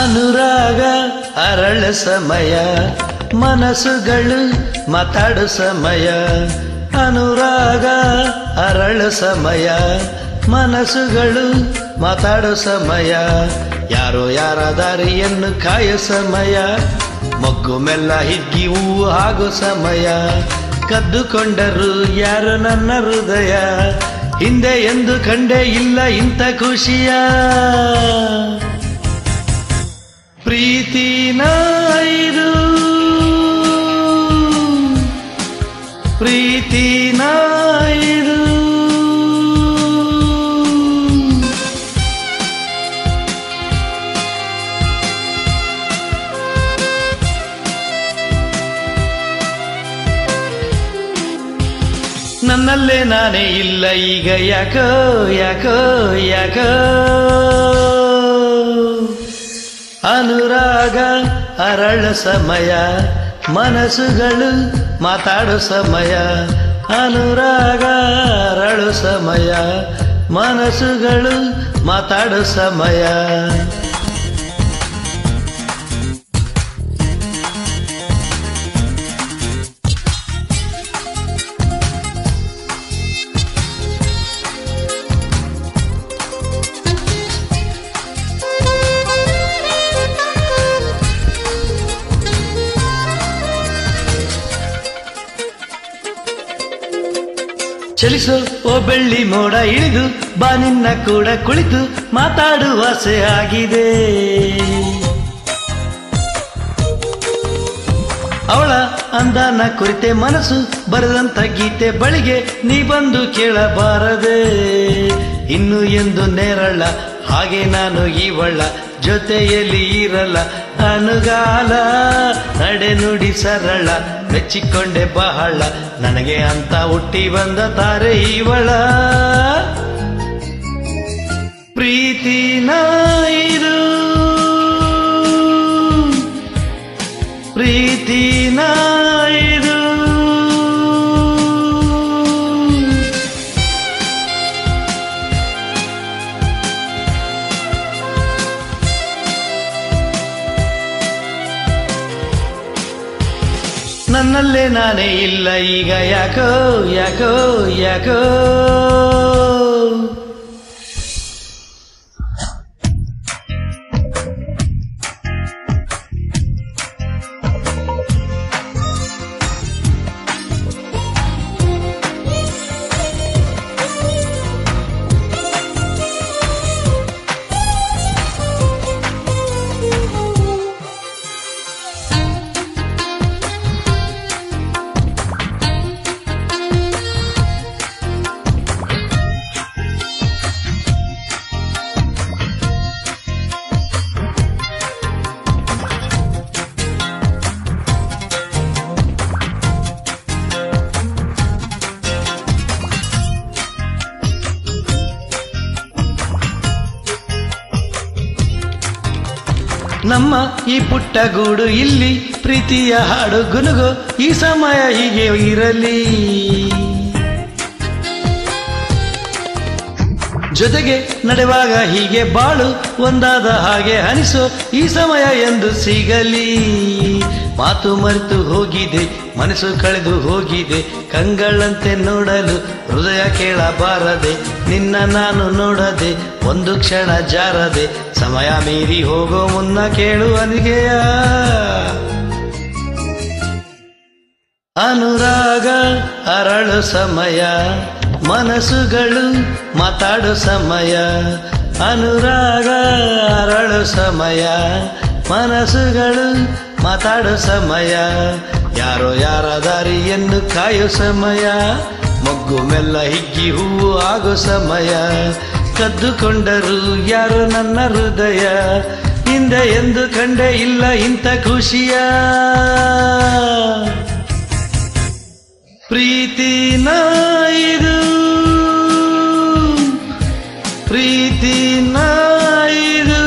ಅನುರಾಗ ಅರಳ ಸಮಯ ಮನಸ್ಸುಗಳು ಮಾತಾಡು ಸಮಯ ಅನುರಾಗ ಅರಳ ಸಮಯ ಮನಸ್ಸುಗಳು ಮಾತಾಡೋ ಸಮಯ ಯಾರೋ ಯಾರ ದಾರಿಯನ್ನು ಕಾಯ ಸಮಯ ಮೊಗ್ಗು ಮೆಲ್ಲ ಹಿಗ್ಗಿ ಹೂವು ಆಗೋ ಸಮಯ ಕದ್ದುಕೊಂಡರು ಯಾರು ನನ್ನ ಹೃದಯ ಹಿಂದೆ ಎಂದು ಕಂಡೇ ಇಲ್ಲ ಇಂಥ ಖುಷಿಯ ಪ್ರೀತಿನ ಇದು ಪ್ರೀತಿನ ಇದು ನನ್ನಲ್ಲೇ ನಾನೇ ಇಲ್ಲ ಈಗ ಯಾಕೋ ಯಾಕೋ ಯಾಕೋ ಅನುರಾಗ ಅರಳ ಸಮಯ ಮನಸ್ಸುಗಳು ಮಾತಾಡೋ ಸಮಯ ಅನುರಾಗ ಅರಳು ಸಮಯ ಮನಸ್ಸುಗಳು ಮಾತಾಡೋ ಸಮಯ ಚಲಿಸೋ ಓ ಬೆಳ್ಳಿ ಮೋಡ ಇಳಿದು ಬಾ ನಿನ್ನ ಕೂಡ ಕುಳಿತು ಮಾತಾಡುವ ಆಸೆ ಆಗಿದೆ ಅವಳ ಅಂದಾನ ಕುರಿತೆ ಮನಸ್ಸು ಬರೆದಂತ ಗೀತೆ ಬಳಿಗೆ ನೀ ಬಂದು ಕೇಳಬಾರದೆ ಇನ್ನು ಎಂದು ನೇರಳ ಹಾಗೆ ನಾನು ಇವಳ ಜೊತೆಯಲ್ಲಿ ಇರಲ್ಲ ಅನುಗಾಲ ನಡೆ ನುಡಿ ಸರಳ ಮೆಚ್ಚಿಕೊಂಡೆ ಬಹಳ ನನಗೆ ಅಂತ ಹುಟ್ಟಿ ಬಂದ ತಾರೆ ಇವಳ ಪ್ರೀತಿನ ಇದು ಪ್ರೀತಿನ ಇದು ನನ್ನಲ್ಲೇ ನಾನೇ ಇಲ್ಲ ಈಗ ಯಾಕೋ ಯಾಕೋ ಯಾಕೋ ನಮ್ಮ ಈ ಪುಟ್ಟ ಗೂಡು ಇಲ್ಲಿ ಪ್ರೀತಿಯ ಹಾಡು ಗುನುಗು ಈ ಸಮಯ ಹೀಗೆ ಇರಲಿ ಜೊತೆಗೆ ನಡೆವಾಗ ಹೀಗೆ ಬಾಳು ಒಂದಾದ ಹಾಗೆ ಹನಿಸೋ ಈ ಸಮಯ ಎಂದು ಸಿಗಲಿ ಮಾತು ಮರೆತು ಹೋಗಿದೆ ಮನಸ್ಸು ಕಳೆದು ಹೋಗಿದೆ ಕಂಗಳಂತೆ ನೋಡಲು ಹೃದಯ ಕೇಳಬಾರದೆ ನಿನ್ನ ನಾನು ನೋಡದೆ ಒಂದು ಕ್ಷಣ ಜಾರದೆ ಸಮಯ ಮೀರಿ ಹೋಗೋ ಮುನ್ನ ಕೇಳು ಅನಿಗೆಯ ಅನುರಾಗ ಅರಳು ಸಮಯ ಮನಸ್ಸುಗಳು ಮಾತಾಡೋ ಸಮಯ ಅನುರಾಗ ಅರಳು ಸಮಯ ಮನಸ್ಸುಗಳು ಮಾತಾಡೋ ಸಮಯ ಯಾರೋ ಯಾರ ದಾರಿಯನ್ನು ಕಾಯೋ ಸಮಯ ಮೊಗ್ಗು ಮೆಲ್ಲ ಹಿಗ್ಗಿ ಹೂವು ಆಗೋ ಸಮಯ ಕದ್ದುಕೊಂಡರು ಯಾರು ನನ್ನ ಹೃದಯ ಹಿಂದೆ ಎಂದು ಕಂಡೆ ಇಲ್ಲ ಇಂಥ ಖುಷಿಯ ಪ್ರೀತಿನ ಇದು ಪ್ರೀತಿನ ಇದು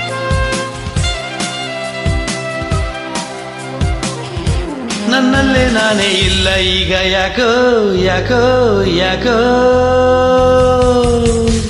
ನನ್ನಲ್ಲೇ ನಾನೇ ಇಲ್ಲ ಈಗ ಯಾಕೋ ಯಾಕೋ ಯಾಕೋ